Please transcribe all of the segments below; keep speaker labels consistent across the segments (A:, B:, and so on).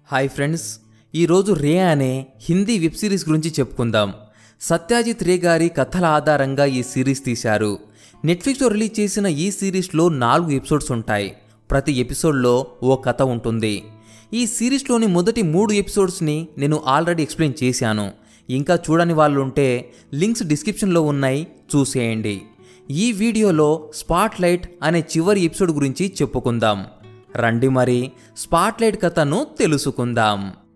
A: hi friends ఈరోజు రే అనే Hindi web series గురించి చెప్పుకుందాం సత్యాజిత్ రే గారి కథల ఆధారంగా ఈ సిరీస్ తీశారు నెట్ఫ్లిక్స్లో రిలీజ్ చేసిన ఈ సిరీస్లో నాలుగు ఎపిసోడ్స్ ఉంటాయి ప్రతి ఎపిసోడ్లో ఓ కథ ఉంటుంది ఈ సిరీస్లోని మొదటి మూడు ఎపిసోడ్స్ని నేను ఆల్రెడీ ఎక్స్ప్లెయిన్ చేశాను ఇంకా చూడని వాళ్ళు ఉంటే లింక్స్ డిస్క్రిప్షన్లో ఉన్నాయి చూసేయండి ఈ వీడియోలో స్పాట్ లైట్ అనే చివరి ఎపిసోడ్ గురించి చెప్పుకుందాం రండి మరి స్పాట్లైట్ కథను తెలుసుకుందాం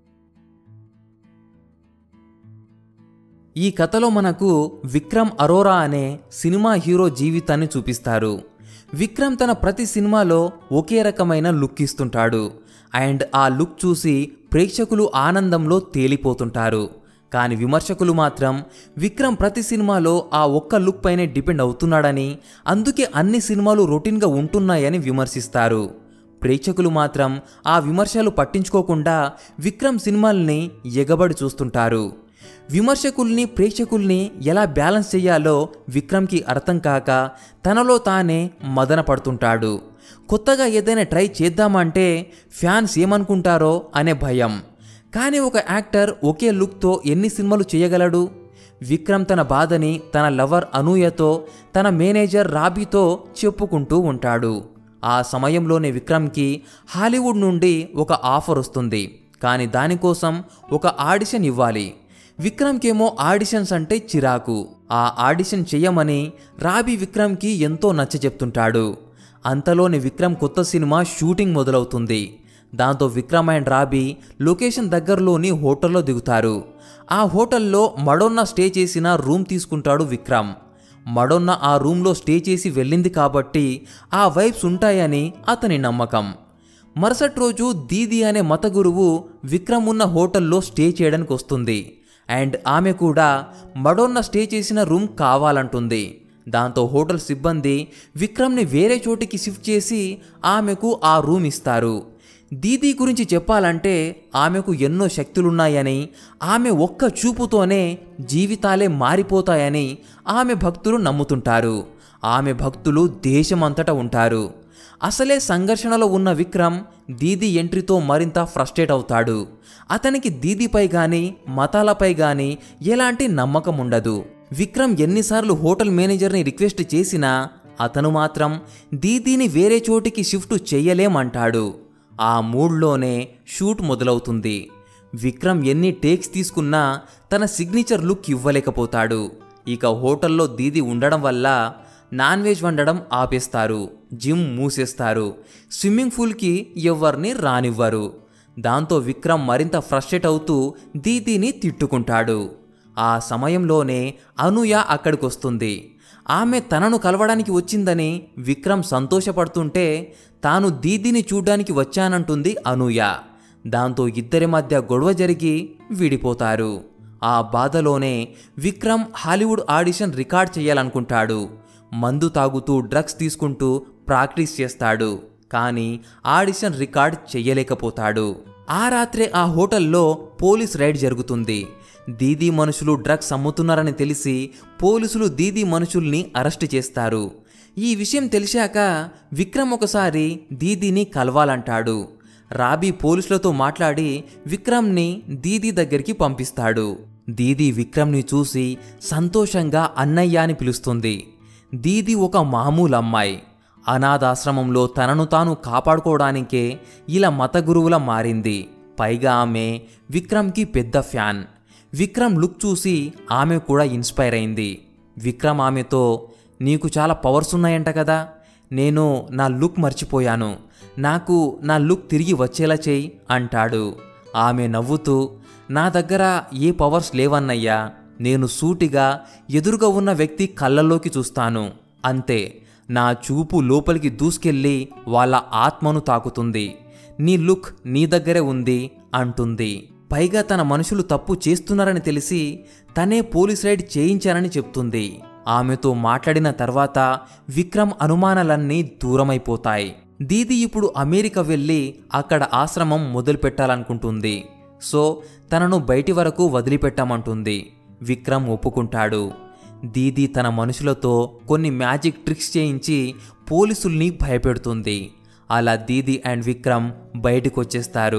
A: ఈ కథలో మనకు విక్రమ్ అరోరా అనే సినిమా హీరో జీవితాన్ని చూపిస్తారు విక్రమ్ తన ప్రతి సినిమాలో ఒకే రకమైన లుక్ ఇస్తుంటాడు అండ్ ఆ లుక్ చూసి ప్రేక్షకులు ఆనందంలో తేలిపోతుంటారు కానీ విమర్శకులు మాత్రం విక్రమ్ ప్రతి సినిమాలో ఆ ఒక్క లుక్ పైనే డిపెండ్ అవుతున్నాడని అందుకే అన్ని సినిమాలు రొటీన్గా ఉంటున్నాయని విమర్శిస్తారు ప్రేక్షకులు మాత్రం ఆ విమర్శలు పట్టించుకోకుండా విక్రమ్ సినిమాల్ని ఎగబడి చూస్తుంటారు విమర్శకుల్ని ప్రేక్షకుల్ని ఎలా బ్యాలెన్స్ చేయాలో విక్రమ్కి అర్థం కాక తనలో తానే మదన పడుతుంటాడు కొత్తగా ఏదైనా ట్రై చేద్దామంటే ఫ్యాన్స్ ఏమనుకుంటారో అనే భయం కానీ ఒక యాక్టర్ ఒకే లుక్తో ఎన్ని సినిమాలు చేయగలడు విక్రమ్ తన బాధని తన లవర్ అనూయతో తన మేనేజర్ రాబీతో చెప్పుకుంటూ ఉంటాడు ఆ సమయంలోనే విక్రమ్కి హాలీవుడ్ నుండి ఒక ఆఫర్ వస్తుంది కానీ దానికోసం ఒక ఆడిషన్ ఇవ్వాలి విక్రమ్కేమో ఆడిషన్స్ అంటే చిరాకు ఆ ఆడిషన్ చెయ్యమని రాబీ విక్రమ్కి ఎంతో నచ్చ చెప్తుంటాడు అంతలోని విక్రమ్ కొత్త సినిమా షూటింగ్ మొదలవుతుంది దాంతో విక్రమ్ అండ్ రాబీ లొకేషన్ దగ్గరలోని హోటల్లో దిగుతారు ఆ హోటల్లో మడోన్న స్టే చేసిన రూమ్ తీసుకుంటాడు విక్రమ్ మడోన్న ఆ రూమ్లో స్టే చేసి వెళ్ళింది కాబట్టి ఆ వైబ్స్ ఉంటాయని అతని నమ్మకం మరుసటి రోజు దీది అనే మత గురువు విక్రమ్ ఉన్న హోటల్లో స్టే చేయడానికి వస్తుంది అండ్ ఆమె కూడా మడోన్న స్టే చేసిన రూమ్ కావాలంటుంది దాంతో హోటల్ సిబ్బంది విక్రమ్ని వేరే చోటికి షిఫ్ట్ చేసి ఆమెకు ఆ రూమ్ ఇస్తారు దీదీ గురించి చెప్పాలంటే ఆమెకు ఎన్నో శక్తులున్నాయని ఆమె ఒక్క చూపుతోనే జీవితాలే మారిపోతాయని ఆమె భక్తులు నమ్ముతుంటారు ఆమె భక్తులు దేశమంతటా ఉంటారు అసలే సంఘర్షణలో ఉన్న విక్రమ్ దీదీ ఎంట్రీతో మరింత ఫ్రస్ట్రేట్ అవుతాడు అతనికి దీదీపై గాని మతాలపై గాని ఎలాంటి నమ్మకం ఉండదు విక్రమ్ ఎన్నిసార్లు హోటల్ మేనేజర్ని రిక్వెస్ట్ చేసినా అతను మాత్రం దీదీని వేరే చోటికి షిఫ్ట్ చెయ్యలేమంటాడు ఆ మూడ్లోనే షూట్ మొదలవుతుంది విక్రమ్ ఎన్ని టేక్స్ తీసుకున్నా తన సిగ్నేచర్ లుక్ ఇవ్వలేకపోతాడు ఇక హోటల్లో దీది ఉండడం వల్ల నాన్ వెజ్ వండడం ఆపేస్తారు జిమ్ మూసేస్తారు స్విమ్మింగ్ పూల్కి ఎవరిని రానివ్వరు దాంతో విక్రమ్ మరింత ఫ్రస్ట్రేట్ అవుతూ దీదీని తిట్టుకుంటాడు ఆ సమయంలోనే అనూయ అక్కడికొస్తుంది ఆమె తనను కలవడానికి వచ్చిందని విక్రమ్ సంతోషపడుతుంటే తాను దీదీని చూడ్డానికి వచ్చానంటుంది అనూయ దాంతో ఇద్దరి మధ్య గొడవ జరిగి విడిపోతారు ఆ బాధలోనే విక్రమ్ హాలీవుడ్ ఆడిషన్ రికార్డ్ చేయాలనుకుంటాడు మందు తాగుతూ డ్రగ్స్ తీసుకుంటూ ప్రాక్టీస్ చేస్తాడు కానీ ఆడిషన్ రికార్డ్ చెయ్యలేకపోతాడు ఆ రాత్రే ఆ హోటల్లో పోలీస్ రైడ్ జరుగుతుంది దీదీ మనుషులు డ్రగ్స్ అమ్ముతున్నారని తెలిసి పోలీసులు దీదీ మనుషుల్ని అరెస్ట్ చేస్తారు ఈ విషయం తెలిసాక విక్రమ్ ఒకసారి దీదీని కలవాలంటాడు రాబీ పోలీసులతో మాట్లాడి విక్రమ్ని దీదీ దగ్గరికి పంపిస్తాడు దీదీ విక్రమ్ని చూసి సంతోషంగా అన్నయ్య అని పిలుస్తుంది దీది ఒక మామూలు అమ్మాయి అనాథాశ్రమంలో తనను తాను కాపాడుకోవడానికే ఇలా మత గురువుల మారింది పైగా ఆమె విక్రమ్కి పెద్ద ఫ్యాన్ విక్రమ్ లుక్ చూసి ఆమె కూడా ఇన్స్పైర్ అయింది విక్రమ్ ఆమెతో నీకు చాలా పవర్స్ ఉన్నాయంట కదా నేను నా లుక్ మర్చిపోయాను నాకు నా లుక్ తిరిగి వచ్చేలా చేయి అంటాడు ఆమె నవ్వుతూ నా దగ్గర ఏ పవర్స్ లేవన్నయ్యా నేను సూటిగా ఎదురుగా ఉన్న వ్యక్తి కళ్ళల్లోకి చూస్తాను అంతే నా చూపు లోపలికి దూసుకెళ్ళి వాళ్ళ ఆత్మను తాకుతుంది నీ లుక్ నీ దగ్గరే ఉంది అంటుంది పైగా తన మనుషులు తప్పు చేస్తున్నారని తెలిసి తనే పోలీస్ రైడ్ చేయించానని చెప్తుంది ఆమెతో మాట్లాడిన తర్వాత విక్రమ్ అనుమానాలన్నీ దూరమైపోతాయి దీది ఇప్పుడు అమెరికా వెళ్ళి అక్కడ ఆశ్రమం మొదలు పెట్టాలనుకుంటుంది సో తనను బయటి వరకు వదిలిపెట్టామంటుంది విక్రమ్ ఒప్పుకుంటాడు దీది తన మనుషులతో కొన్ని మ్యాజిక్ ట్రిక్స్ చేయించి పోలీసుల్ని భయపెడుతుంది అలా దీది అండ్ విక్రమ్ బయటకు వచ్చేస్తారు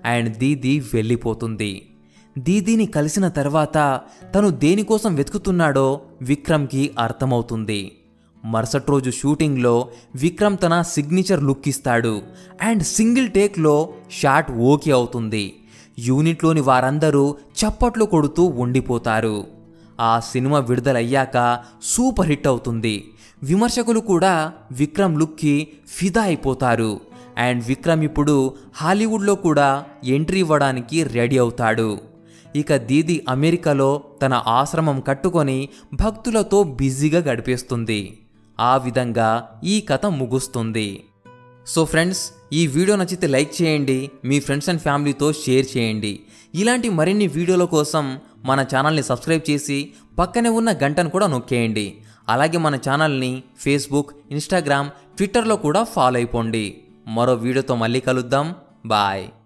A: అండ్ దీది వెళ్ళిపోతుంది దీదీని కలిసిన తర్వాత తను దేనికోసం వెతుకుతున్నాడో విక్రమ్కి అర్థమవుతుంది మరుసటి రోజు షూటింగ్లో విక్రమ్ తన సిగ్నేచర్ లుక్ ఇస్తాడు అండ్ సింగిల్ టేక్లో షాట్ ఓకే అవుతుంది యూనిట్లోని వారందరూ చప్పట్లు కొడుతూ ఉండిపోతారు ఆ సినిమా విడుదలయ్యాక సూపర్ హిట్ అవుతుంది విమర్శకులు కూడా విక్రమ్ లుక్కి ఫిదా అయిపోతారు అండ్ విక్రమ్ ఇప్పుడు హాలీవుడ్లో కూడా ఎంట్రీ ఇవ్వడానికి రెడీ అవుతాడు ఇక దీది అమెరికాలో తన ఆశ్రమం కట్టుకొని భక్తులతో బిజీగా గడిపేస్తుంది ఆ విధంగా ఈ కథ ముగుస్తుంది సో ఫ్రెండ్స్ ఈ వీడియో నచ్చితే లైక్ చేయండి మీ ఫ్రెండ్స్ అండ్ ఫ్యామిలీతో షేర్ చేయండి ఇలాంటి మరిన్ని వీడియోల కోసం మన ఛానల్ని సబ్స్క్రైబ్ చేసి పక్కనే ఉన్న గంటను కూడా నొక్కేయండి అలాగే మన ఛానల్ని ఫేస్బుక్ ఇన్స్టాగ్రామ్ ట్విట్టర్లో కూడా ఫాలో అయిపోండి మరో వీడియోతో మళ్ళీ కలుద్దాం బాయ్